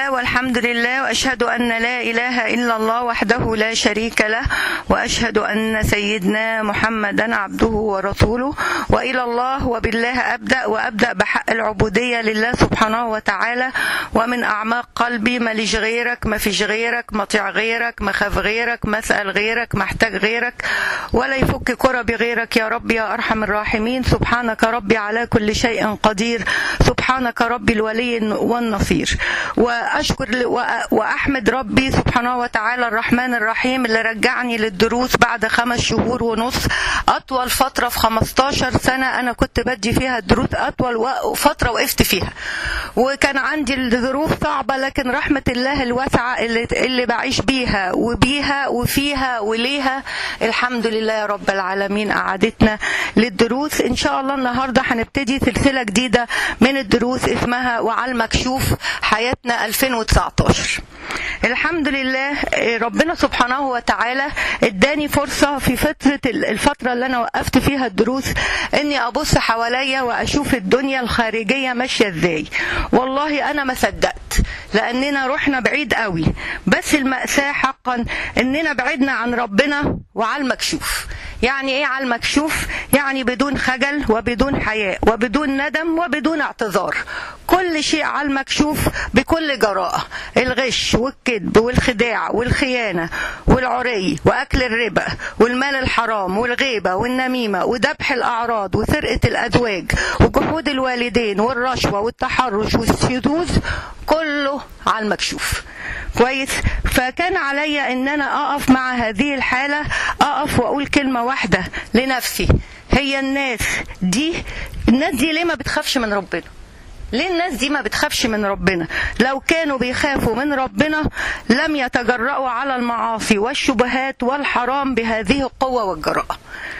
الله والحمد لله واشهد ان لا اله الا الله وحده لا شريك له واشهد ان سيدنا محمدا عبده ورسوله والى الله وبالله ابدا وابدا بحق العبوديه لله سبحانه وتعالى ومن اعماق قلبي ماليش غيرك ما فيش غيرك مطيع غيرك مخاف غيرك مسال غيرك محتاج غيرك ولا يفك كربي غيرك يا رب يا ارحم الراحمين سبحانك ربي على كل شيء قدير سبحانك ربي الولي والنصير واشكر واحمد ربي سبحانه وتعالى الرحمن الرحيم اللي رجعني للدروس بعد خمس شهور ونص اطول فتره في 15 سنه انا كنت بدي فيها الدروس اطول فتره وقفت فيها وكان عندي الظروف صعبه لكن رحمه الله الواسعه اللي, اللي بعيش بيها وبيها وفيها وليها الحمد لله يا رب العالمين قعدتنا للدروس ان شاء الله النهارده هنبتدي سلسله جديده من الدروس اسمها وعلى المكشوف حياتنا 2019 الحمد لله ربنا سبحانه وتعالى اداني فرصه في فتره الفتره اللي انا وقفت فيها الدروس اني ابص حواليا واشوف الدنيا الخارجيه ماشيه ازاي والله انا ما صدقت لاننا رحنا بعيد قوي بس الماساه حقا اننا بعدنا عن ربنا وعلى المكشوف يعني ايه على المكشوف يعني بدون خجل وبدون حياء وبدون ندم وبدون اعتذار كل شيء على المكشوف بكل جراءه الغش والكذب والخداع والخيانه والعري واكل الربا والمال الحرام والغيبه والنميمه وذبح الاعراض وسرقه الازواج وجحود الوالدين والرشوه والتحرش والشذوذ كله على المكشوف كويس فكان عليا ان انا اقف مع هذه الحاله اقف واقول كلمه واحده لنفسي هي الناس دي الناس دي ليه ما بتخافش من ربنا ليه الناس دي ما بتخافش من ربنا لو كانوا بيخافوا من ربنا لم يتجرأوا على المعاصي والشبهات والحرام بهذه القوة والجرأة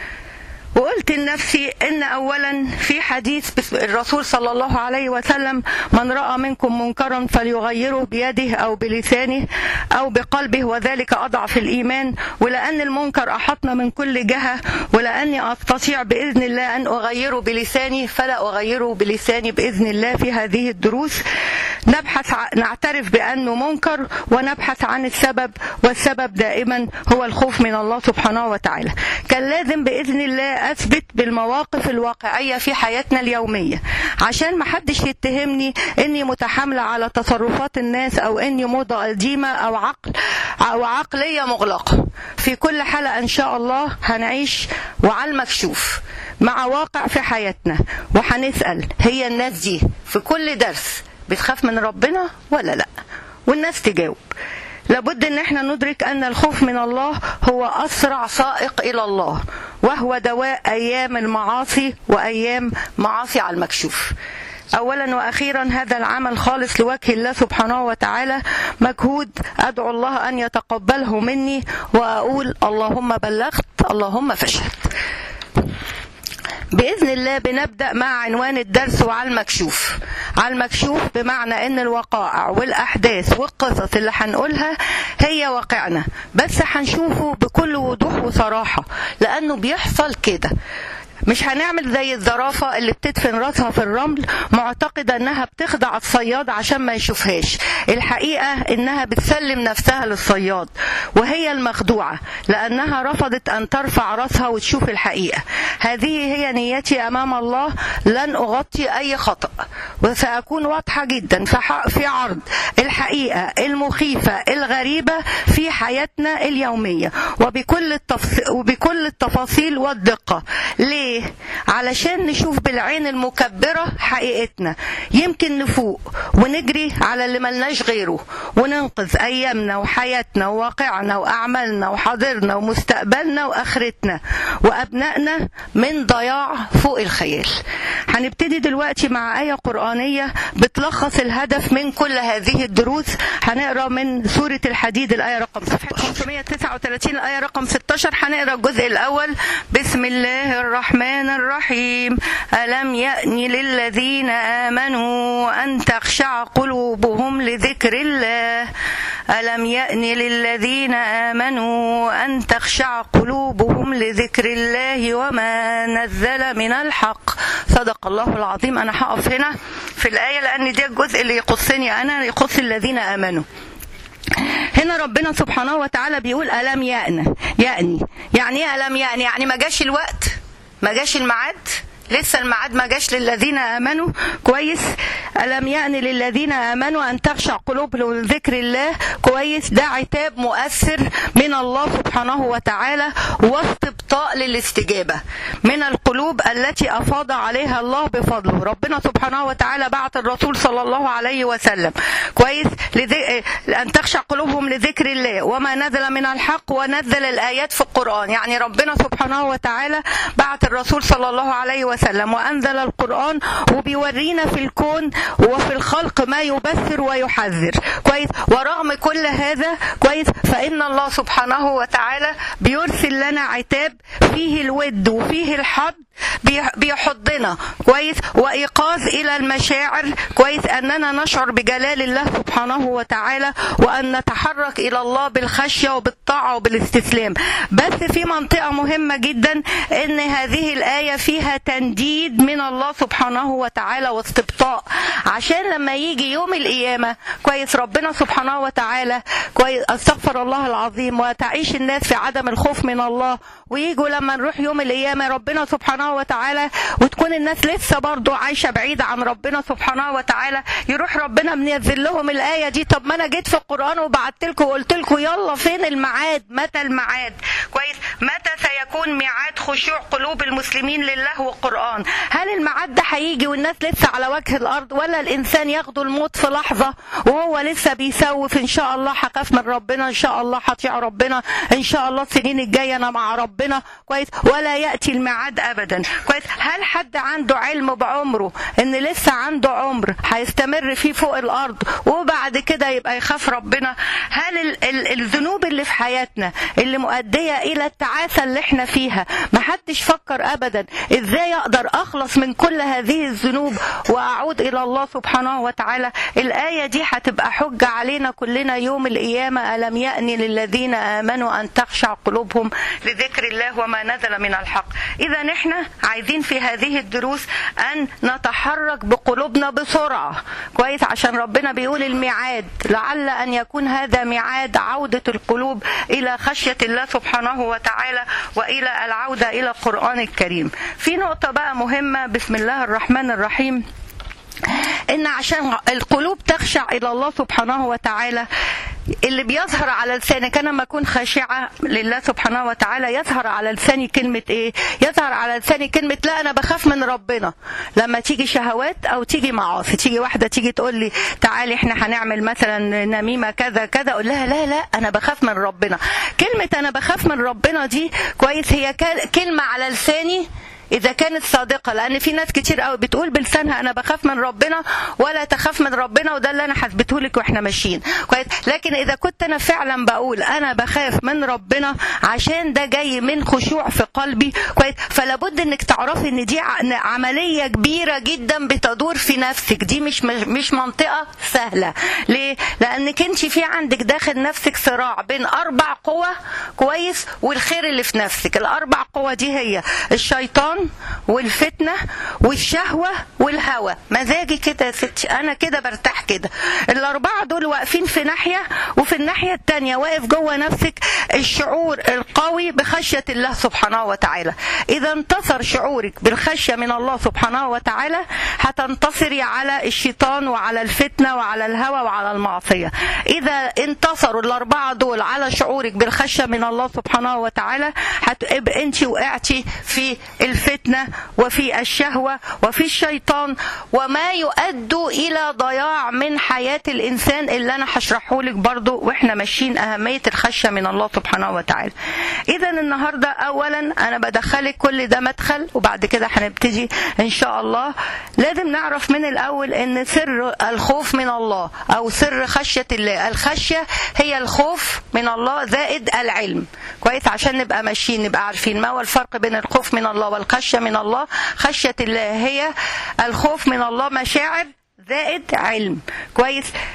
وقلت لنفسي ان اولا في حديث الرسول صلى الله عليه وسلم من راى منكم منكرا فليغيره بيده او بلسانه او بقلبه وذلك اضعف الايمان ولان المنكر احطنا من كل جهه ولاني استطيع باذن الله ان اغيره بلساني فلا اغيره بلساني باذن الله في هذه الدروس نبحث نعترف بانه منكر ونبحث عن السبب والسبب دائما هو الخوف من الله سبحانه وتعالى كان لازم باذن الله اثبت بالمواقف الواقعيه في حياتنا اليوميه عشان ما حدش يتهمني اني متحامله على تصرفات الناس او اني موضه قديمه او عقل او عقليه مغلقه في كل حلقه ان شاء الله هنعيش وعلى المكشوف مع واقع في حياتنا وهنسال هي الناس دي في كل درس بتخاف من ربنا ولا لا والناس تجاوب لابد ان احنا ندرك ان الخوف من الله هو اسرع سائق الى الله وهو دواء ايام المعاصي وايام معاصي على المكشوف اولا واخيرا هذا العمل خالص لوجه الله سبحانه وتعالى مجهود ادعو الله ان يتقبله مني واقول اللهم بلغت اللهم فشلت بإذن الله بنبدأ مع عنوان الدرس وعلى المكشوف على المكشوف بمعنى ان الوقائع والأحداث والقصص اللي هنقولها هي واقعنا بس هنشوفه بكل وضوح وصراحة لأنه بيحصل كده مش هنعمل زي الزرافة اللي بتدفن راسها في الرمل معتقدة انها بتخدع الصياد عشان ما يشوفهاش الحقيقة انها بتسلم نفسها للصياد وهي المخدوعة لانها رفضت ان ترفع راسها وتشوف الحقيقة هذه هي نيتي امام الله لن اغطي اي خطأ وسأكون واضحة جدا في عرض الحقيقة المخيفة الغريبة في حياتنا اليومية وبكل, التفص... وبكل التفاصيل والدقة ليه؟ علشان نشوف بالعين المكبرة حقيقتنا يمكن نفوق ونجري على اللي ملناش غيره وننقذ أيامنا وحياتنا وواقعنا وأعمالنا وحاضرنا ومستقبلنا وآخرتنا وأبنائنا من ضياع فوق الخيال هنبتدي دلوقتي مع آية قرآنية بتلخص الهدف من كل هذه الدروس هنقرا من سورة الحديد الآية رقم 539 الآية رقم 16 هنقرا الجزء الأول بسم الله الرحمن الرحيم ألم يأن للذين آمنوا أن تخشع قلوبهم لذكر الله ألم يأن للذين آمنوا أن تخشع قلوبهم لذكر الله وما نزل من الحق صدق الله العظيم أنا هقف هنا في الآية لأن دي الجزء اللي يخصني أنا يخص الذين آمنوا هنا ربنا سبحانه وتعالى بيقول ألم يأن يعني يعني ايه ألم يعني يعني ما جاش الوقت ما جاش الميعاد لسه الميعاد ما جاش للذين امنوا كويس الم يأن للذين امنوا ان تخشع قلوبهم لذكر الله كويس ده عتاب مؤثر من الله سبحانه وتعالى واستبطاء للاستجابه من القلوب التي افاض عليها الله بفضله ربنا سبحانه وتعالى بعت الرسول صلى الله عليه وسلم كويس لذي... ان تخشع قلوبهم لذكر الله وما نزل من الحق ونزل الايات في القران يعني ربنا سبحانه وتعالى بعت الرسول صلى الله عليه وسلم وسلم وأنزل القرآن وبيورينا في الكون وفي الخلق ما يبثر ويحذر كويس ورغم كل هذا كويس فإن الله سبحانه وتعالى بيرسل لنا عتاب فيه الود وفيه الحب بيحضنا كويس وايقاظ الى المشاعر كويس اننا نشعر بجلال الله سبحانه وتعالى وان نتحرك الى الله بالخشيه وبالطاعه وبالاستسلام بس في منطقه مهمه جدا ان هذه الايه فيها تنديد من الله سبحانه وتعالى واستبطاء عشان لما يجي يوم القيامه كويس ربنا سبحانه وتعالى كويس استغفر الله العظيم وتعيش الناس في عدم الخوف من الله ويجوا لما نروح يوم القيامه ربنا سبحانه وتعالى وتكون الناس لسه برضه عايشه بعيده عن ربنا سبحانه وتعالى يروح ربنا منزل لهم الايه دي طب ما انا جيت في القران وبعت لكم وقلت لكم يلا فين الميعاد متى الميعاد كويس متى سيكون ميعاد خشوع قلوب المسلمين لله والقران هل الميعاد ده هيجي والناس لسه على وجه الارض ولا الانسان ياخده الموت في لحظه وهو لسه بيسوف ان شاء الله هخاف من ربنا ان شاء الله هطيع ربنا ان شاء الله السنين الجايه انا مع ربنا كويس ولا ياتي الميعاد ابدا كويس هل حد عنده علم بعمره ان لسه عنده عمر هيستمر فيه فوق الارض وبعد كده يبقى يخاف ربنا هل ال ال الذنوب اللي في حياتنا اللي مؤديه الى التعاسه اللي احنا فيها ما حدش فكر ابدا ازاي اقدر اخلص من كل هذه الذنوب واعود الى الله سبحانه وتعالى الايه دي هتبقى حجه علينا كلنا يوم القيامه الم يأن للذين امنوا ان تخشع قلوبهم لذكر الله وما نزل من الحق اذا احنا عايزين في هذه الدروس ان نتحرك بقلوبنا بسرعه كويس عشان ربنا بيقول الميعاد لعل ان يكون هذا ميعاد عوده القلوب الى خشيه الله سبحانه وتعالى والى العوده الى القران الكريم في نقطه بقى مهمه بسم الله الرحمن الرحيم ان عشان القلوب تخشع الى الله سبحانه وتعالى اللي بيظهر على لسانك انا لما اكون خاشعه لله سبحانه وتعالى يظهر على لساني كلمه ايه؟ يظهر على لساني كلمه لا انا بخاف من ربنا لما تيجي شهوات او تيجي معاصي تيجي واحده تيجي تقول لي تعالي احنا هنعمل مثلا نميمه كذا كذا اقول لها لا لا انا بخاف من ربنا كلمه انا بخاف من ربنا دي كويس هي كلمه على لساني اذا كانت صادقه لان في ناس كتير قوي بتقول بلسانها انا بخاف من ربنا ولا تخاف من ربنا وده اللي انا حسبته لك واحنا ماشيين كويس لكن اذا كنت انا فعلا بقول انا بخاف من ربنا عشان ده جاي من خشوع في قلبي كويس فلا بد انك تعرفي ان دي عمليه كبيره جدا بتدور في نفسك دي مش مش منطقه سهله ليه لانك انت في عندك داخل نفسك صراع بين اربع قوى كويس والخير اللي في نفسك الاربع قوى دي هي الشيطان والفتنة والشهوة والهوى مزاجي كده يا ستي أنا كده برتاح كده الأربعة دول واقفين في ناحية وفي الناحية التانية واقف جوه نفسك الشعور القوي بخشية الله سبحانه وتعالى إذا انتصر شعورك بالخشية من الله سبحانه وتعالى هتنتصري على الشيطان وعلى الفتنة وعلى الهوى وعلى المعصية إذا انتصروا الأربعة دول على شعورك بالخشية من الله سبحانه وتعالى هتبقى أنت وقعتي في الفتنة وفي الشهوة وفي الشيطان وما يؤد إلى ضياع من حياة الإنسان اللي أنا هشرحه لك برضو وإحنا ماشيين أهمية الخشية من الله سبحانه وتعالى إذا النهاردة أولا أنا بدخلك كل ده مدخل وبعد كده هنبتدي إن شاء الله لازم نعرف من الأول إن سر الخوف من الله أو سر خشية الله الخشية هي الخوف من الله زائد العلم كويس عشان نبقى ماشيين نبقى عارفين ما هو الفرق بين الخوف من الله والخشية من الله خشية الله هي الخوف من الله مشاعر زائد علم كويس سر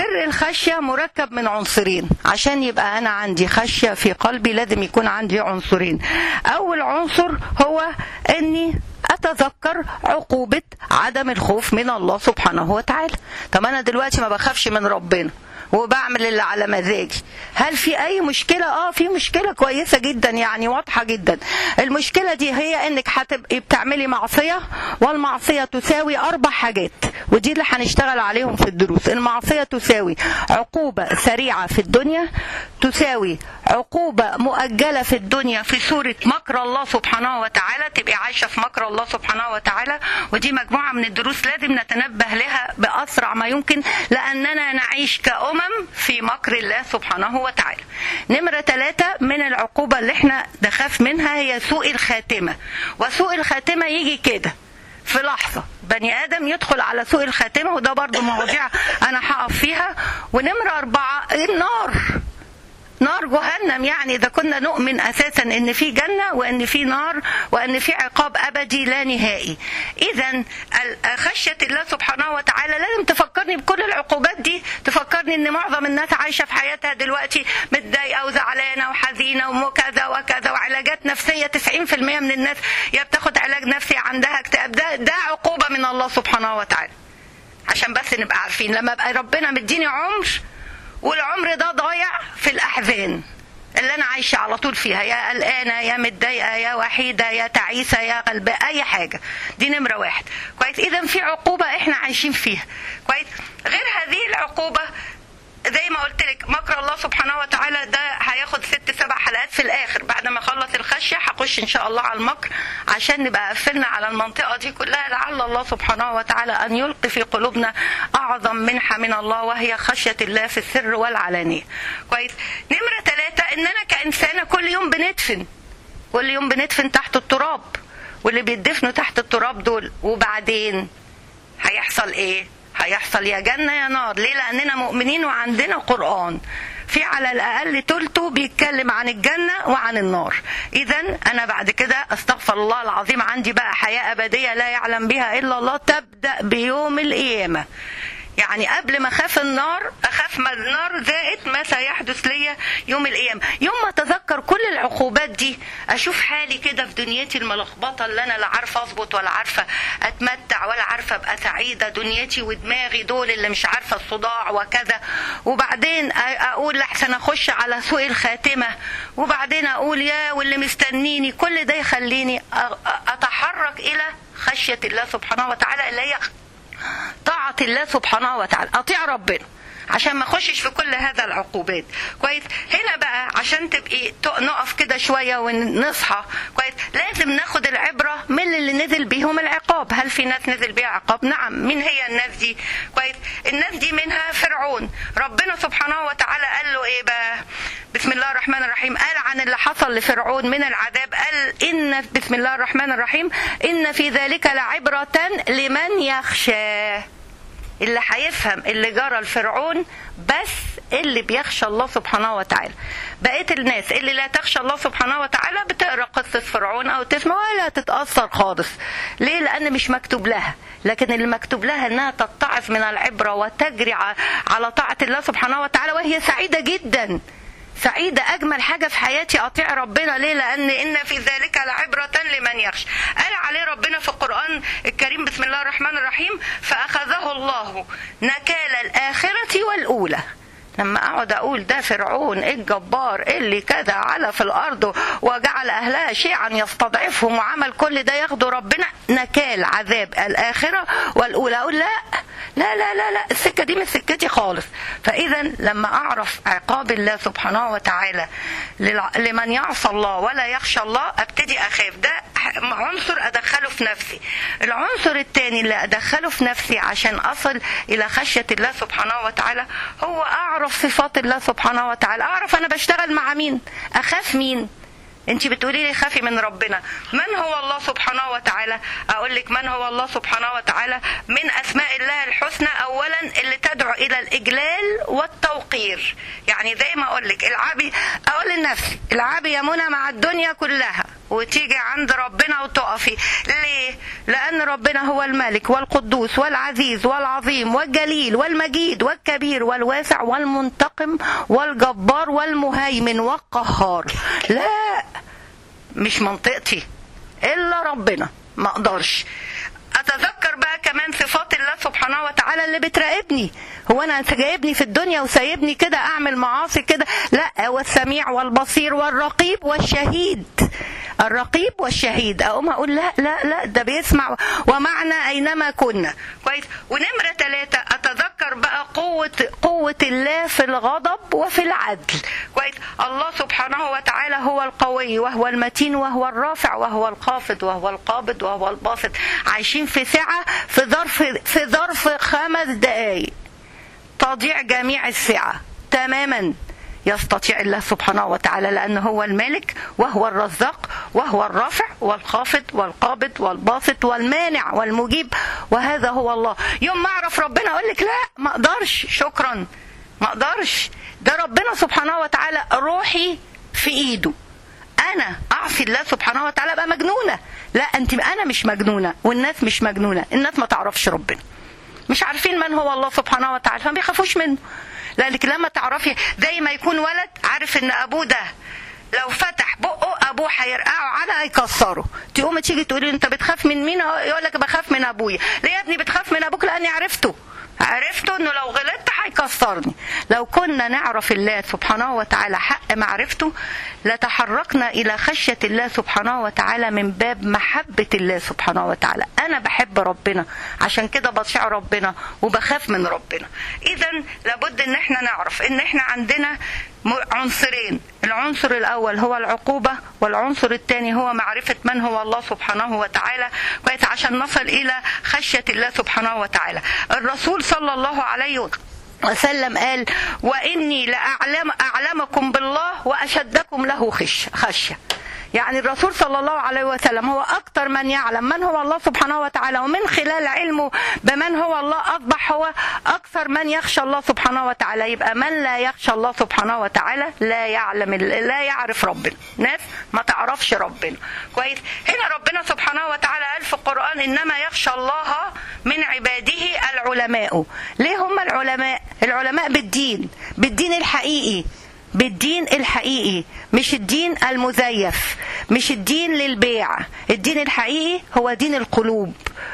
سر الخشيه مركب من عنصرين عشان يبقى انا عندي خشيه في قلبي لازم يكون عندي عنصرين اول عنصر هو اني اتذكر عقوبه عدم الخوف من الله سبحانه وتعالى طب انا دلوقتي ما بخافش من ربنا وبعمل اللي على مزاجي هل في اي مشكله اه في مشكله كويسه جدا يعني واضحه جدا المشكله دي هي انك هتبقي بتعملي معصيه والمعصيه تساوي اربع حاجات ودي اللي هنشتغل عليهم في الدروس المعصيه تساوي عقوبه سريعه في الدنيا تساوي عقوبه مؤجله في الدنيا في صوره مكر الله سبحانه وتعالى تبقي عايشه في مكر الله سبحانه وتعالى ودي مجموعه من الدروس لازم نتنبه لها باسرع ما يمكن لاننا نعيش كأمم في مكر الله سبحانه وتعالى نمرة ثلاثة من العقوبة اللي احنا نخاف منها هي سوء الخاتمة وسوء الخاتمة يجي كده في لحظة بني آدم يدخل على سوء الخاتمة وده برضو مواضيع أنا هقف فيها ونمرة أربعة النار نار جهنم يعني اذا كنا نؤمن اساسا ان في جنه وان في نار وان في عقاب ابدي لا نهائي اذا خشيه الله سبحانه وتعالى لازم تفكرني بكل العقوبات دي تفكرني ان معظم الناس عايشه في حياتها دلوقتي متضايقه وزعلانه وحزينه وكذا وكذا وعلاجات نفسيه 90% من الناس يا بتاخد علاج نفسي عندها اكتئاب ده ده عقوبه من الله سبحانه وتعالى عشان بس نبقى عارفين لما ابقى ربنا مديني عمر والعمر ده ضايع في الاحزان اللي انا عايشه على طول فيها يا قلقانه يا متضايقه يا وحيده يا تعيسه يا قلبة اي حاجه دي نمره واحد كويس اذا في عقوبه احنا عايشين فيها كويس غير هذه العقوبه زي ما قلت لك مكر الله سبحانه وتعالى ده هياخد ست سبع حلقات في الاخر بعد ما اخلص الخشيه هخش ان شاء الله على المكر عشان نبقى قفلنا على المنطقه دي كلها لعل الله سبحانه وتعالى ان يلقي في قلوبنا اعظم منحه من الله وهي خشيه الله في السر والعلانيه. كويس؟ نمره ثلاثه اننا كانسانه كل يوم بندفن كل يوم بندفن تحت التراب واللي بيدفنوا تحت التراب دول وبعدين هيحصل ايه؟ هيحصل يا جنة يا نار ليه لأننا مؤمنين وعندنا قرآن في على الأقل تلته بيتكلم عن الجنة وعن النار إذا أنا بعد كده أستغفر الله العظيم عندي بقى حياة أبدية لا يعلم بها إلا الله تبدأ بيوم القيامة يعني قبل ما اخاف النار اخاف ما النار زائد ما سيحدث ليا يوم القيامه يوم ما اتذكر كل العقوبات دي اشوف حالي كده في دنيتي الملخبطه اللي انا لا عارفه اظبط ولا عارفه اتمتع ولا عارفه ابقى سعيده دنيتي ودماغي دول اللي مش عارفه الصداع وكذا وبعدين اقول لحسن اخش على سوء الخاتمه وبعدين اقول يا واللي مستنيني كل ده يخليني اتحرك الى خشيه الله سبحانه وتعالى اللي هي طاعة الله سبحانه وتعالى أطيع ربنا عشان ما اخشش في كل هذا العقوبات كويس هنا بقى عشان تبقي نقف كده شويه ونصحى كويس لازم ناخد العبره من اللي نزل بيهم العقاب هل في ناس نزل بيها عقاب نعم مين هي الناس دي كويس الناس دي منها فرعون ربنا سبحانه وتعالى قال له ايه بقى بسم الله الرحمن الرحيم قال عن اللي حصل لفرعون من العذاب قال ان بسم الله الرحمن الرحيم ان في ذلك لعبره لمن يخشاه اللي هيفهم اللي جرى لفرعون بس اللي بيخشى الله سبحانه وتعالى بقيه الناس اللي لا تخشى الله سبحانه وتعالى بتقرا قصه فرعون او تسمع ولا تتاثر خالص ليه لان مش مكتوب لها لكن اللي مكتوب لها انها تتعظ من العبره وتجري على طاعه الله سبحانه وتعالى وهي سعيده جدا سعيدة أجمل حاجة في حياتي أطيع ربنا ليه لأن إن في ذلك لعبرة لمن يخشى قال عليه ربنا في القرآن الكريم بسم الله الرحمن الرحيم فأخذه الله نكال الآخرة والأولى لما اقعد اقول ده فرعون الجبار اللي كذا على في الارض وجعل اهلها شيعا يستضعفهم وعمل كل ده ياخده ربنا نكال عذاب الاخره والاولى اقول لا لا لا لا لا السكه دي مش سكتي خالص فاذا لما اعرف عقاب الله سبحانه وتعالى لمن يعصى الله ولا يخشى الله ابتدي اخاف ده عنصر ادخله في نفسي العنصر الثاني اللي ادخله في نفسي عشان اصل الى خشيه الله سبحانه وتعالى هو اعرف صفات الله سبحانه وتعالى اعرف انا بشتغل مع مين اخاف مين انت بتقولي لي خافي من ربنا من هو الله سبحانه وتعالى اقول لك من هو الله سبحانه وتعالى من اسماء الله الحسنى اولا اللي تدعو الى الاجلال والتوقير يعني زي ما اقول لك العبي اقول لنفسي العبي يا منى مع الدنيا كلها وتيجي عند ربنا وتقفي ليه لان ربنا هو الملك والقدوس والعزيز والعظيم والجليل والمجيد والكبير والواسع والمنتقم والجبار والمهيمن والقهار لا مش منطقتي الا ربنا ما اقدرش اتذكر بقى كمان صفات الله سبحانه وتعالى اللي بتراقبني هو انا جايبني في الدنيا وسايبني كده اعمل معاصي كده لا هو السميع والبصير والرقيب والشهيد الرقيب والشهيد اقوم اقول لا لا لا ده بيسمع ومعنا اينما كنا كويس ونمره ثلاثه اتذكر بقى قوه قوه الله في الغضب وفي العدل كويس الله سبحانه وتعالى هو القوي وهو المتين وهو الرافع وهو الخافض وهو القابض وهو الباسط عايشين في سعه في ظرف في ظرف خمس دقائق تضيع جميع السعه تماما يستطيع الله سبحانه وتعالى لأنه هو الملك وهو الرزاق وهو الرافع والخافض والقابض والباسط والمانع والمجيب وهذا هو الله يوم ما أعرف ربنا أقول لك لا ما أقدرش شكرا ما أقدرش ده ربنا سبحانه وتعالى روحي في إيده أنا أعصي الله سبحانه وتعالى أبقى مجنونة لا أنت أنا مش مجنونة والناس مش مجنونة الناس ما تعرفش ربنا مش عارفين من هو الله سبحانه وتعالى فما بيخافوش منه لانك لما تعرفي زي ما يكون ولد عارف ان ابوه ده لو فتح بقه ابوه هيرقعه على هيكسره تقوم تيجي تقولي انت بتخاف من مين يقول لك بخاف من ابويا ليه يا ابني بتخاف من ابوك لاني عرفته عرفته انه لو غلطت هيكسرني لو كنا نعرف الله سبحانه وتعالى حق معرفته لتحركنا الى خشيه الله سبحانه وتعالى من باب محبه الله سبحانه وتعالى انا بحب ربنا عشان كده بطيع ربنا وبخاف من ربنا اذا لابد ان احنا نعرف ان احنا عندنا عنصرين العنصر الاول هو العقوبه والعنصر الثاني هو معرفه من هو الله سبحانه وتعالى كويس عشان نصل الى خشيه الله سبحانه وتعالى الرسول صلى الله عليه وسلم قال واني لاعلم اعلمكم بالله واشدكم له خش خشيه يعني الرسول صلى الله عليه وسلم هو أكثر من يعلم من هو الله سبحانه وتعالى ومن خلال علمه بمن هو الله أصبح هو أكثر من يخشى الله سبحانه وتعالى يبقى من لا يخشى الله سبحانه وتعالى لا يعلم لا يعرف ربنا ناس ما تعرفش ربنا كويس هنا ربنا سبحانه وتعالى قال في القرآن إنما يخشى الله من عباده العلماء ليه هم العلماء العلماء بالدين بالدين الحقيقي بالدين الحقيقي مش الدين المزيف مش الدين للبيع الدين الحقيقي هو دين القلوب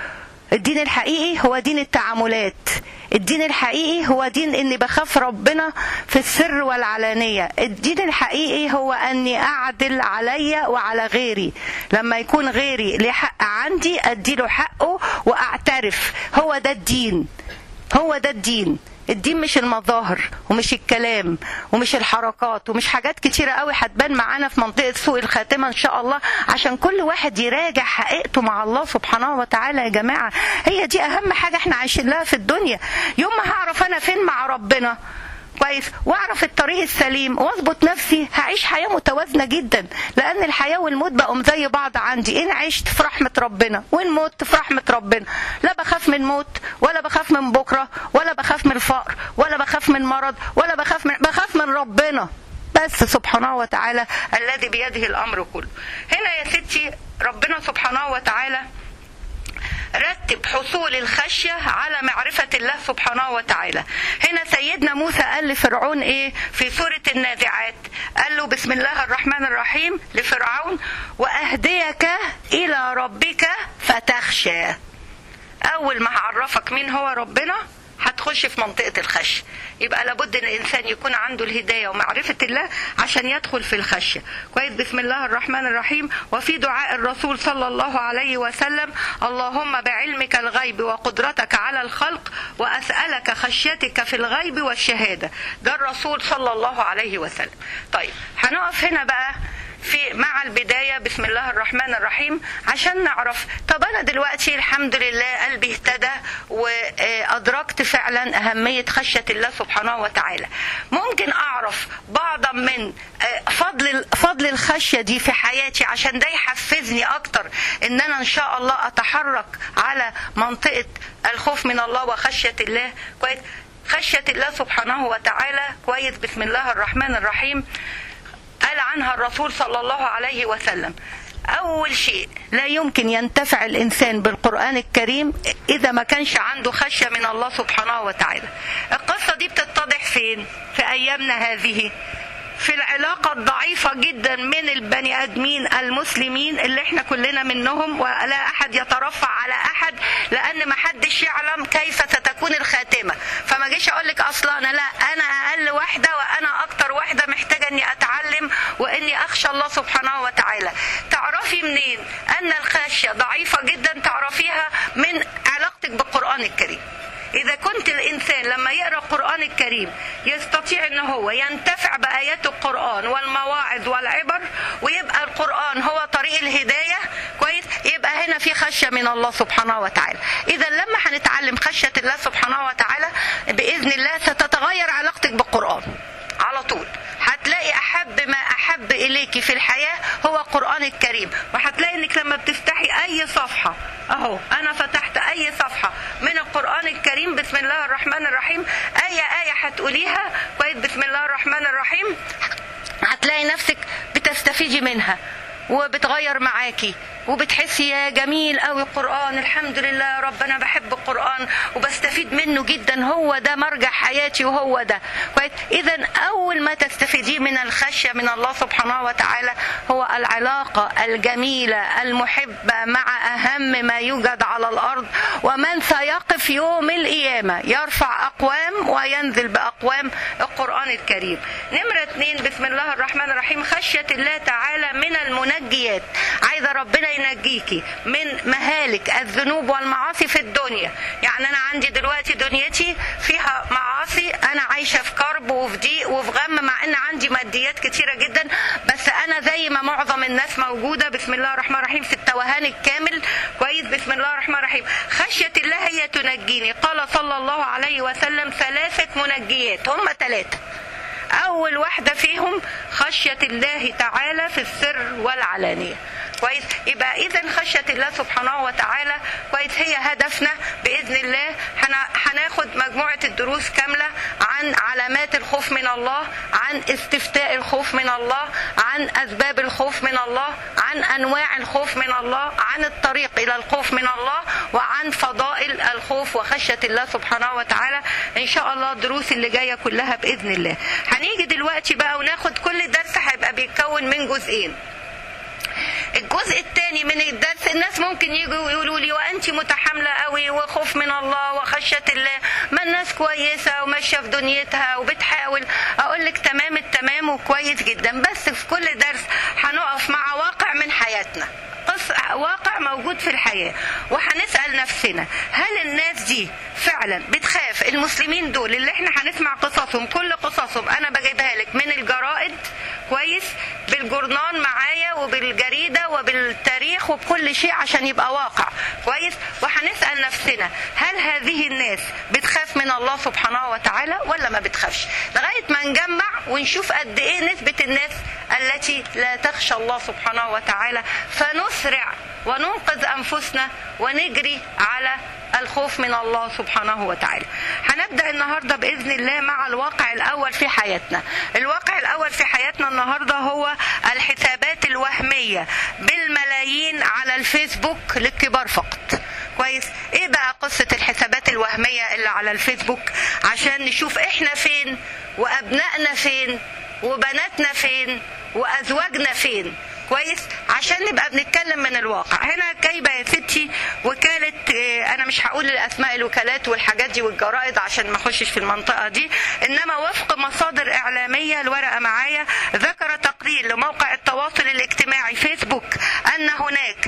الدين الحقيقي هو دين التعاملات الدين الحقيقي هو دين اني بخاف ربنا في السر والعلانية الدين الحقيقي هو اني اعدل عليا وعلى غيري لما يكون غيري ليه حق عندي اديله حقه واعترف هو ده الدين هو ده الدين الدين مش المظاهر ومش الكلام ومش الحركات ومش حاجات كتيرة قوي هتبان معانا في منطقة سوء الخاتمة إن شاء الله عشان كل واحد يراجع حقيقته مع الله سبحانه وتعالى يا جماعة هي دي أهم حاجة احنا عايشين لها في الدنيا يوم ما هعرف أنا فين مع ربنا كويس واعرف الطريق السليم واظبط نفسي هعيش حياه متوازنه جدا لان الحياه والموت بقوا زي بعض عندي ان عشت في رحمه ربنا وان مت في رحمه ربنا لا بخاف من موت ولا بخاف من بكره ولا بخاف من الفقر ولا بخاف من مرض ولا بخاف من بخاف من ربنا بس سبحانه وتعالى الذي بيده الامر كله هنا يا ستي ربنا سبحانه وتعالى رتب حصول الخشية على معرفة الله سبحانه وتعالى هنا سيدنا موسى قال لفرعون ايه في سورة النازعات قال له بسم الله الرحمن الرحيم لفرعون وأهديك إلى ربك فتخشى أول ما هعرفك مين هو ربنا هتخش في منطقة الخشية يبقى لابد ان الانسان يكون عنده الهدايه ومعرفه الله عشان يدخل في الخشيه كويس بسم الله الرحمن الرحيم وفي دعاء الرسول صلى الله عليه وسلم اللهم بعلمك الغيب وقدرتك على الخلق واسالك خشيتك في الغيب والشهاده ده الرسول صلى الله عليه وسلم طيب هنقف هنا بقى في مع البداية بسم الله الرحمن الرحيم عشان نعرف طب أنا دلوقتي الحمد لله قلبي اهتدى وأدركت فعلا أهمية خشية الله سبحانه وتعالى ممكن أعرف بعضا من فضل فضل الخشية دي في حياتي عشان ده يحفزني أكتر إن أنا إن شاء الله أتحرك على منطقة الخوف من الله وخشية الله كويس خشية الله سبحانه وتعالى كويس بسم الله الرحمن الرحيم قال عنها الرسول صلى الله عليه وسلم أول شيء لا يمكن ينتفع الإنسان بالقرآن الكريم إذا ما كانش عنده خشية من الله سبحانه وتعالى القصة دي بتتضح فين في أيامنا هذه في العلاقة الضعيفة جدا من البني آدمين المسلمين اللي احنا كلنا منهم ولا أحد يترفع على أحد لأن ما حدش يعلم كيف ستكون الخاتمة فما جيش أقول لك أصلا أنا لا أنا أقل واحدة وأنا أكتر واحدة محتاجة إني أتعلم وإني أخشى الله سبحانه وتعالى تعرفي منين أن الخشية ضعيفة جدا تعرفيها من علاقتك بالقرآن الكريم إذا كنت الإنسان لما يقرأ القرآن الكريم يستطيع أن هو ينتفع بآيات القرآن والمواعظ والعبر ويبقى القرآن هو طريق الهداية كويس يبقى هنا في خشية من الله سبحانه وتعالى إذا لما هنتعلم خشية الله سبحانه وتعالى بإذن الله ستتغير علاقتك بالقرآن على طول هتلاقي احب ما احب اليك في الحياه هو القران الكريم وهتلاقي انك لما بتفتحي اي صفحه اهو انا فتحت اي صفحه من القران الكريم بسم الله الرحمن الرحيم اي ايه هتقوليها كويس بسم الله الرحمن الرحيم هتلاقي نفسك بتستفيدي منها وبتغير معاكي وبتحسي يا جميل قوي القرآن الحمد لله يا رب أنا بحب القرآن وبستفيد منه جدا هو ده مرجع حياتي وهو ده كويس إذا أول ما تستفيديه من الخشية من الله سبحانه وتعالى هو العلاقة الجميلة المحبة مع أهم ما يوجد على الأرض ومن سيقف يوم القيامة يرفع أقوام وينزل بأقوام القرآن الكريم نمرة اتنين بسم الله الرحمن الرحيم خشية الله تعالى من المنجيات عايزة ربنا ينجيكي من مهالك الذنوب والمعاصي في الدنيا يعني انا عندي دلوقتي دنيتي فيها معاصي انا عايشه في كرب وفي ضيق وفي غم مع ان عندي ماديات كتيره جدا بس انا زي ما معظم الناس موجوده بسم الله الرحمن الرحيم في التوهان الكامل كويس بسم الله الرحمن الرحيم خشيه الله هي تنجيني قال صلى الله عليه وسلم ثلاثه منجيات هم ثلاثه أول واحدة فيهم خشية الله تعالى في السر والعلانية كويس يبقى إذا خشية الله سبحانه وتعالى كويس هي هدفنا بإذن الله هناخد مجموعة الدروس كاملة عن علامات الخوف من الله عن استفتاء الخوف من الله عن أسباب الخوف من الله عن أنواع الخوف من الله عن الطريق إلى الخوف من الله وعن فضائل الخوف وخشية الله سبحانه وتعالى إن شاء الله الدروس اللي جاية كلها بإذن الله هنيجي دلوقتي بقى وناخد كل درس هيبقى بيتكون من جزئين الجزء الثاني من الدرس الناس ممكن يجوا يقولوا لي وانت متحامله قوي وخوف من الله وخشيه الله ما الناس كويسه وماشيه في دنيتها وبتحاول اقول لك تمام التمام وكويس جدا بس في كل درس هنقف مع واقع من حياتنا واقع موجود في الحياة وهنسأل نفسنا هل الناس دي فعلا بتخاف المسلمين دول اللي احنا هنسمع قصصهم كل قصصهم انا بجيبها لك من الجرائد كويس بالجورنان معايا وبالجريدة وبالتاريخ وبكل شيء عشان يبقى واقع كويس وهنسأل نفسنا هل هذه الناس بتخاف من الله سبحانه وتعالى ولا ما بتخافش لغاية ما نجمع ونشوف قد ايه نسبة الناس التي لا تخشى الله سبحانه وتعالى فنسرع وننقذ انفسنا ونجري على الخوف من الله سبحانه وتعالى هنبدا النهارده باذن الله مع الواقع الاول في حياتنا الواقع الاول في حياتنا النهارده هو الحسابات الوهميه بالملايين على الفيسبوك للكبار فقط كويس ايه بقى قصه الحسابات الوهميه اللي على الفيسبوك عشان نشوف احنا فين وابنائنا فين وبناتنا فين وازواجنا فين كويس عشان نبقى بنتكلم من الواقع هنا جايبه يا ستي وكاله انا مش هقول الاسماء الوكالات والحاجات دي والجرائد عشان ما اخشش في المنطقه دي انما وفق مصادر اعلاميه الورقه معايا ذكر تقرير لموقع التواصل الاجتماعي فيسبوك ان هناك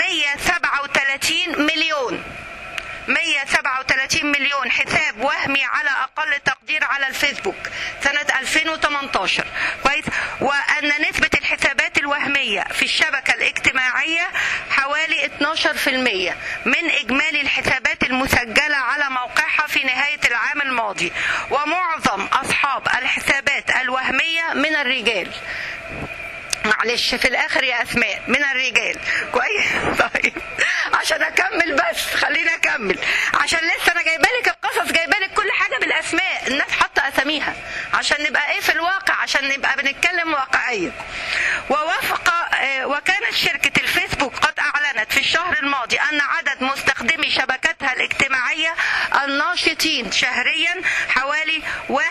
137 مليون 137 مليون حساب وهمي على اقل تقدير على الفيسبوك سنه 2018 كويس وان نسبه الحسابات الوهميه في الشبكه الاجتماعيه حوالي 12% من اجمالي الحسابات المسجله على موقعها في نهايه العام الماضي ومعظم اصحاب الحسابات الوهميه من الرجال معلش في الاخر يا اسماء من الرجال كويس طيب عشان اكمل بس خليني اكمل عشان لسه انا جايبه لك القصص جايبه لك كل حاجه بالاسماء الناس حاطه اساميها عشان نبقى ايه في الواقع عشان نبقى بنتكلم واقعيه ووفق آه، وكانت شركه الفيسبوك قد اعلنت في الشهر الماضي ان عدد مستخدمي شبكتها الاجتماعيه الناشطين شهريا حوالي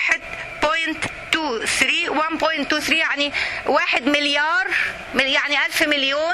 1.23 1.23 يعني 1 مليار يعني ألف مليون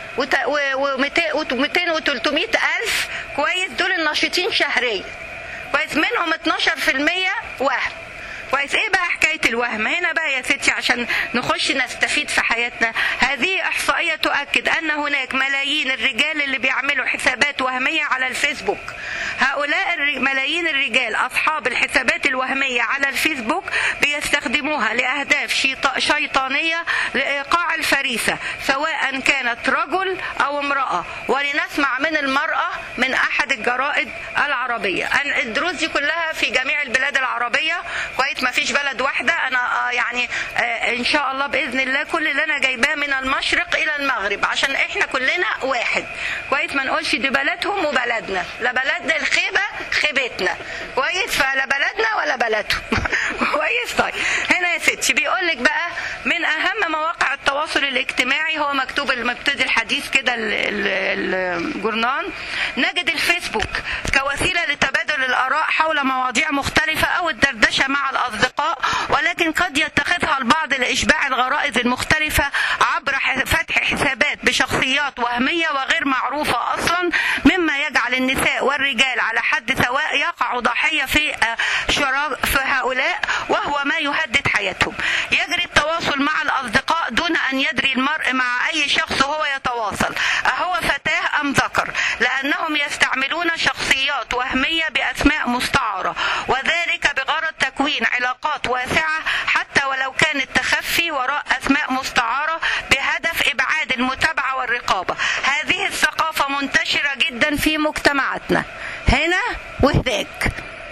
و200 و300 ألف كويس دول الناشطين شهريا كويس منهم 12% وهم كويس ايه بقى حكايه الوهم هنا بقى يا ستي عشان نخش نستفيد في حياتنا هذه احصائيه تؤكد ان هناك ملايين الرجال اللي بيعملوا حسابات وهميه على الفيسبوك هؤلاء الر- ملايين الرجال اصحاب الحسابات الوهميه على الفيسبوك بيستخدموها لاهداف شيط- شيطانيه لايقاع الفريسه سواء كانت رجل او امراه ولنسمع من المراه من احد الجرائد العربيه أن الدروس دي كلها في جميع البلاد العربيه كويس ما فيش بلد واحده انا آه، يعني آه، ان شاء الله باذن الله كل اللي انا جايباه من المشرق الى المغرب عشان احنا كلنا واحد كويس ما نقولش دي بلدهم وبلدنا لا بلدنا الخيبه خيبتنا كويس فلا بلدنا ولا بلدهم كويس طيب هنا يا ستي بيقول لك بقى من اهم مواقع التواصل الاجتماعي هو مكتوب المبتدئ الحديث كده ال- ال- الجورنان نجد الفيسبوك كوسيله لتبادل الاراء حول مواضيع مختلفه او الدردشه مع الاصدقاء ولكن قد يتخذها البعض لاشباع الغرائز المختلفه عبر ح- فتح حسابات بشخصيات وهميه وغير معروفه اصلا مما يجعل النساء والرجال على حد سواء يقع ضحيه في آه، شرار في هؤلاء وهو ما يهدد حياتهم يجري التواصل مع الاصدقاء دون ان يدري المرء مع اي شخص هو يتواصل اهو فتاه ام ذكر لانهم يستعملون شخصيات وهميه باسماء مستعاره وذلك بغرض تكوين علاقات واسعه حتى ولو كان التخفي وراء اسماء مستعاره بهدف ابعاد المتابعه والرقابه هذه الثقافه منتشره جدا في مجتمعاتنا هنا وهناك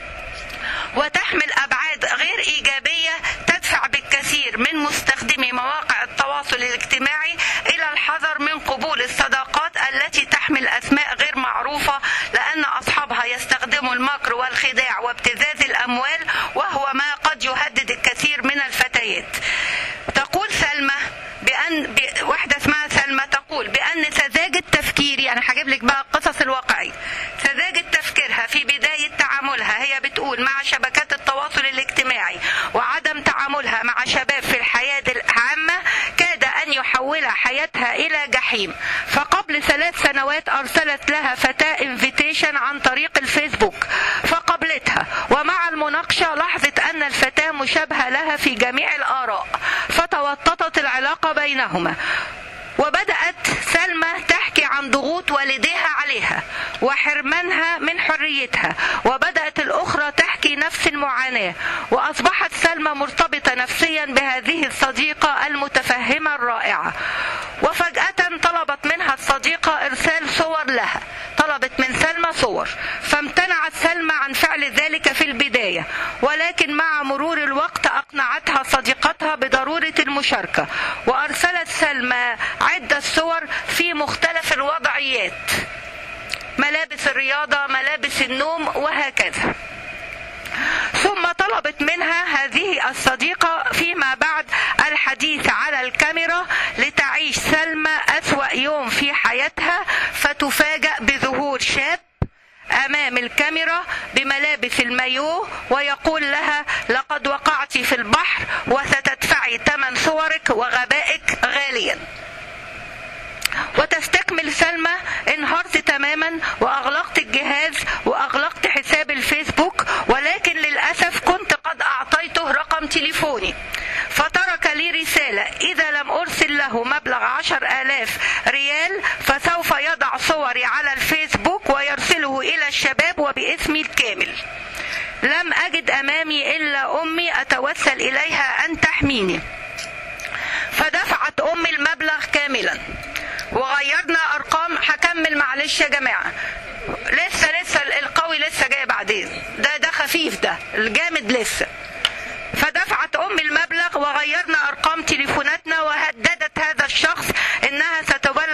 وتحمل ابعاد غير ايجابيه تدفع بالكثير من مستخدمي مواقع التواصل الاجتماعي الى الحذر من قبول الصداقات التي تحمل اسماء غير معروفه لان اصحابها يستخدموا المكر والخداع وابتزاز الاموال وهو ما قد يهدد الكثير من الفتيات تقول سلمى بان ب... واحده اسمها سلمى تقول بان سذاجه تفكيري انا هجيب لك بقى القصص الواقعيه سذاجه تفكيرها في بدايه تعاملها هي بتقول مع شبكات التواصل الاجتماعي وعدم تعاملها مع شباب في الحياه العامه كاد ان يحولها حياتها الى جحيم فقبل ثلاث سنوات ارسلت لها فتاه انفيتيشن عن طريق الفيسبوك فقبلتها ومع المناقشه لاحظت ان الفتاه مشابهه لها في جميع الاراء فتوطدت العلاقه بينهما وبدأت سلمى تحكي عن ضغوط والديها عليها وحرمانها من حريتها وبدأت الأخرى تحكي نفس المعاناة وأصبحت سلمى مرتبطة نفسيا بهذه الصديقة المتفهمة الرائعة وفجأة طلبت منها الصديقة إرسال صور لها طلبت من سلمى صور فامتنعت سلمى عن فعل ذلك في البداية ولكن مع مرور الوقت أقنعتها صديقتها بضرورة المشاركة وأرسلت سلمى عدة صور في مختلف الوضعيات ملابس الرياضة ملابس النوم وهكذا ثم طلبت منها هذه الصديقة فيما بعد الحديث على الكاميرا لتعيش سلمى أسوأ يوم في حياتها فتفاجأ بظهور شاب أمام الكاميرا بملابس المايو ويقول لها لقد وقعت في البحر وستدفعي ثمن صورك وغبائك غاليا وتستكمل سلمى انهارت تماما واغلقت الجهاز واغلقت حساب الفيسبوك ولكن للاسف كنت قد اعطيته رقم تليفوني فترك لي رسالة إذا لم أرسل له مبلغ عشر آلاف ريال فسوف يضع صوري على الفيسبوك ويرسله إلى الشباب وباسمي الكامل لم أجد أمامي إلا أمي أتوسل إليها أن تحميني فدفعت أمي المبلغ كاملا وغيرنا ارقام هكمل معلش يا جماعه لسه لسه القوي لسه جاي بعدين ده ده خفيف ده الجامد لسه فدفعت امي المبلغ وغيرنا ارقام تليفوناتنا وهددت هذا الشخص انها ستبلغ عنه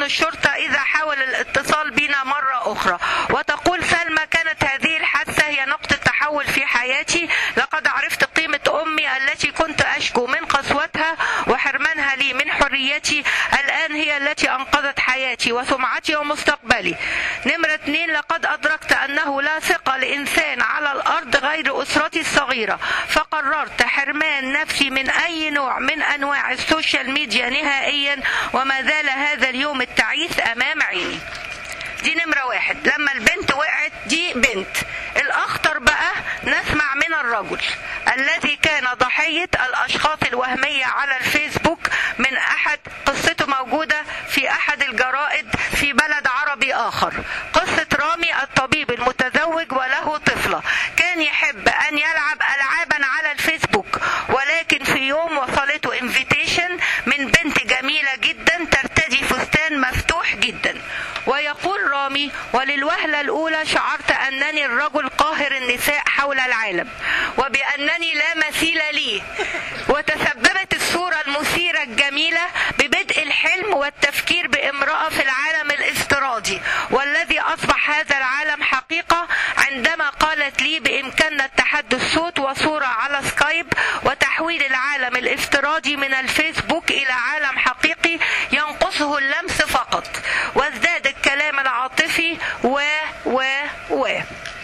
الشرطة إذا حاول الاتصال بنا مرة أخرى وتقول سلمى كانت هذه الحادثة هي نقطة تحول في حياتي لقد عرفت قيمة أمي التي كنت أشكو من قسوتها وحرمانها لي من حريتي الآن هي التي أنقذت حياتي وسمعتي ومستقبلي نمرة اثنين لقد أدركت أنه لا ثقة لإنسان على الأرض غير أسرتي الصغيرة فقررت حرمان نفسي من أي نوع من أنواع السوشيال ميديا نهائيا وما زال هذا اليوم التعيس أمام عيني دي نمرة واحد لما البنت وقعت دي بنت الأخطر بقى نسمع من الرجل الذي كان ضحية الأشخاص الوهمية على الفيسبوك من أحد قصته موجودة في أحد الجرائد في بلد عربي آخر قصة رامي الطبيب المتزوج وله طفلة كان يحب أن يلعب ألعابا على الفيسبوك ولكن في يوم وصلته انفيتيشن من بنت جميلة جدا ترتدي فستان مفتوح جدا ويقول رامي وللوهلة الأولى شعرت أنني الرجل قاهر النساء حول العالم وبأنني لا مثيل لي وتسببت الصورة المثيرة الجميلة ببدء الحلم والتفكير بامرأة في العالم الافتراضي والذي أصبح هذا العالم حقيقة عندما قالت لي بإمكاننا التحدث صوت وصورة على سكايب وتحويل العالم الافتراضي من الفيسبوك إلى عالم حقيقي ينقصه اللمس فقط وازداد الكلام العاطفي و و و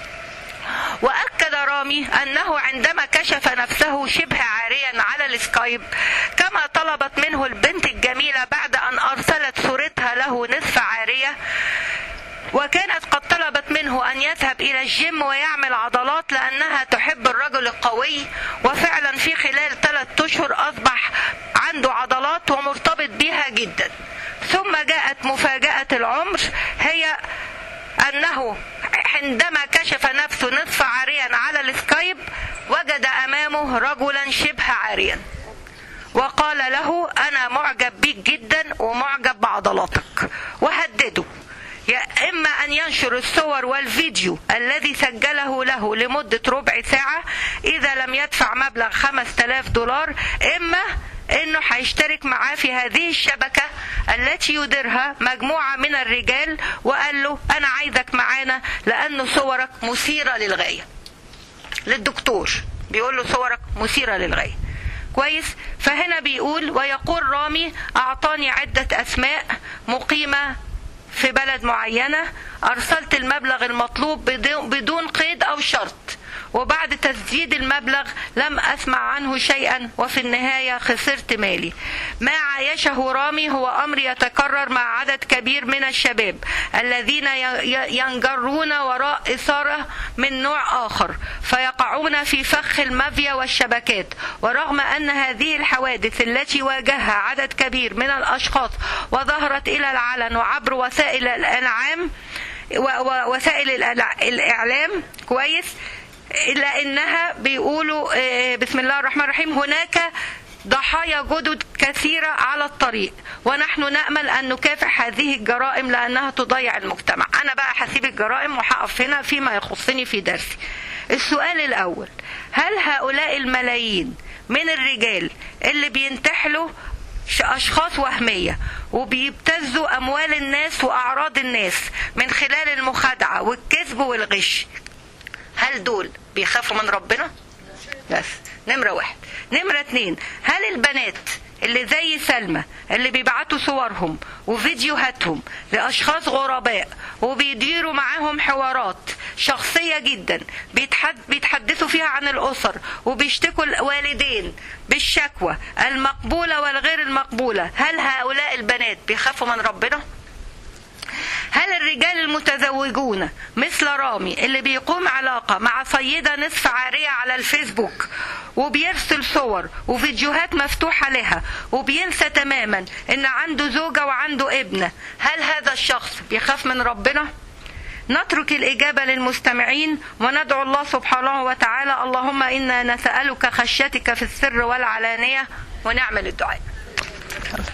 وأكد رامي أنه عندما كشف نفسه شبه عاريا على السكايب كما طلبت منه البنت الجميلة بعد أن أرسلت صورتها له نصف عارية وكانت قد طلبت منه أن يذهب إلى الجيم ويعمل عضلات لأنها تحب الرجل القوي وفعلا في خلال ثلاثة أشهر أصبح عنده عضلات ومرتبط بها جدا ثم جاءت مفاجأة العمر هي أنه عندما كشف نفسه نصف عاريا على السكايب وجد أمامه رجلا شبه عاريا وقال له أنا معجب بيك جدا ومعجب بعضلاتك وهدده يا إما أن ينشر الصور والفيديو الذي سجله له لمدة ربع ساعة إذا لم يدفع مبلغ 5000 دولار إما انه هيشترك معاه في هذه الشبكة التي يديرها مجموعة من الرجال وقال له انا عايزك معانا لانه صورك مثيرة للغاية للدكتور بيقول له صورك مثيرة للغاية كويس فهنا بيقول ويقول رامي اعطاني عدة اسماء مقيمة في بلد معينة ارسلت المبلغ المطلوب بدون قيد او شرط وبعد تسديد المبلغ لم أسمع عنه شيئا وفي النهاية خسرت مالي ما عايشه رامي هو أمر يتكرر مع عدد كبير من الشباب الذين ينجرون وراء إثارة من نوع آخر فيقعون في فخ المافيا والشبكات ورغم أن هذه الحوادث التي واجهها عدد كبير من الأشخاص وظهرت إلى العلن وعبر وسائل الأنعام ووسائل الإعلام كويس إلا إنها بيقولوا بسم الله الرحمن الرحيم هناك ضحايا جدد كثيرة على الطريق ونحن نأمل أن نكافح هذه الجرائم لأنها تضيع المجتمع أنا بقى هسيب الجرائم وهقف هنا فيما يخصني في درسي السؤال الأول هل هؤلاء الملايين من الرجال اللي بينتحلوا أشخاص وهمية وبيبتزوا أموال الناس وأعراض الناس من خلال المخادعة والكذب والغش هل دول بيخافوا من ربنا بس نمرة واحد نمرة اتنين هل البنات اللي زي سلمى اللي بيبعتوا صورهم وفيديوهاتهم لأشخاص غرباء وبيديروا معاهم حوارات شخصية جدا بيتحد بيتحدثوا فيها عن الأسر وبيشتكوا الوالدين بالشكوى المقبولة والغير المقبولة هل هؤلاء البنات بيخافوا من ربنا؟ هل الرجال المتزوجون مثل رامي اللي بيقوم علاقة مع سيدة نصف عارية على الفيسبوك وبيرسل صور وفيديوهات مفتوحة لها وبينسى تماما ان عنده زوجة وعنده ابنة هل هذا الشخص بيخاف من ربنا؟ نترك الإجابة للمستمعين وندعو الله سبحانه وتعالى اللهم إنا نسألك خشيتك في السر والعلانية ونعمل الدعاء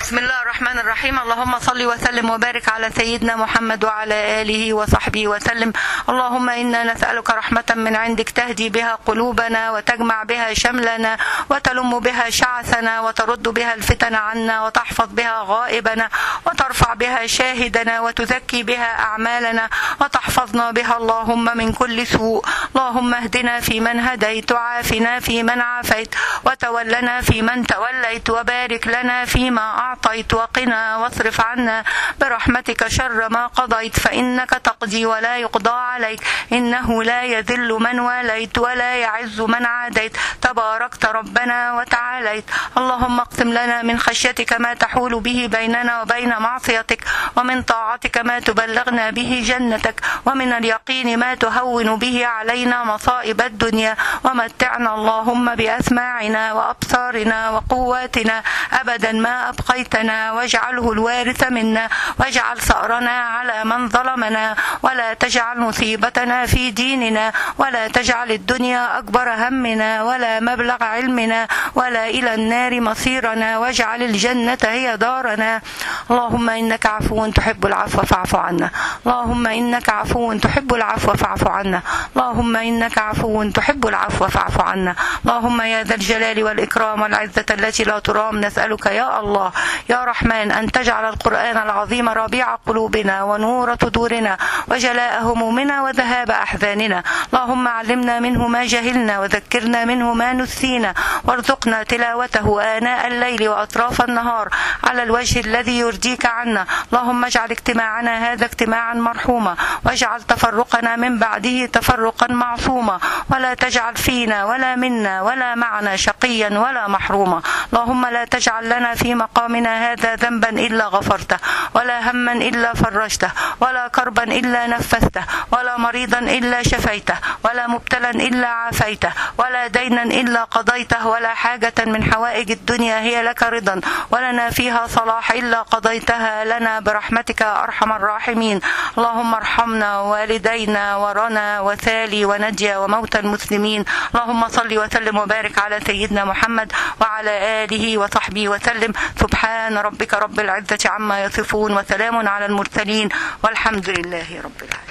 بسم الله الرحمن الرحيم اللهم صل وسلم وبارك على سيدنا محمد وعلى آله وصحبه وسلم اللهم إنا نسألك رحمة من عندك تهدي بها قلوبنا وتجمع بها شملنا وتلم بها شعثنا وترد بها الفتن عنا وتحفظ بها غائبنا وترفع بها شاهدنا وتزكي بها أعمالنا وتحفظنا بها اللهم من كل سوء اللهم اهدنا فيمن هديت وعافنا فيمن عافيت وتولنا فيمن توليت وبارك لنا فيما أعطيت وقنا واصرف عنا برحمتك شر ما قضيت فإنك تقضي ولا يقضى عليك إنه لا يذل من واليت ولا يعز من عاديت تباركت ربنا وتعاليت اللهم اقسم لنا من خشيتك ما تحول به بيننا وبين معصيتك ومن طاعتك ما تبلغنا به جنتك ومن اليقين ما تهون به علينا مصائب الدنيا ومتعنا اللهم بأسماعنا وأبصارنا وقواتنا أبدا ما أبقيتنا واجعله الوارث منا واجعل ثأرنا على من ظلمنا ولا تجعل مصيبتنا في ديننا ولا تجعل الدنيا أكبر همنا ولا مبلغ علمنا ولا إلى النار مصيرنا واجعل الجنة هي دارنا اللهم إنك عفو تحب العفو فاعف عنا اللهم إنك عفو تحب العفو فاعف عنا اللهم إنك عفو تحب العفو فاعف عنا اللهم يا ذا الجلال والإكرام والعزة التي لا ترام نسألك يا الله يا رحمن أن تجعل القرآن العظيم ربيع قلوبنا ونور صدورنا وجلاء همومنا وذهاب أحزاننا اللهم علمنا منه ما جهلنا وذكرنا منه ما نسينا وارزقنا تلاوته آناء الليل وأطراف النهار على الوجه الذي يرضيك عنا اللهم اجعل اجتماعنا هذا اجتماعا مرحوما واجعل تفرقنا من بعده تفرقا معصوما ولا تجعل فينا ولا منا ولا معنا شقيا ولا محروما اللهم لا تجعل لنا في مقامنا هذا ذنبا إلا غفرته ولا هما إلا فرجته ولا كربا إلا نفسته ولا مريضا إلا شفيته ولا مبتلا إلا عافيته ولا دينا إلا قضيته ولا حاجة من حوائج الدنيا هي لك رضا ولنا فيها صلاح إلا قضيتها لنا برحمتك يا أرحم الراحمين اللهم ارحمنا ووالدينا ورنا وثالي ونجيا وموتى المسلمين اللهم صل وسلم وبارك على سيدنا محمد وعلى آله وصحبه وسلم سبحان ربك رب العزة عما يصفون وسلام على المرسلين والحمد لله رب العالمين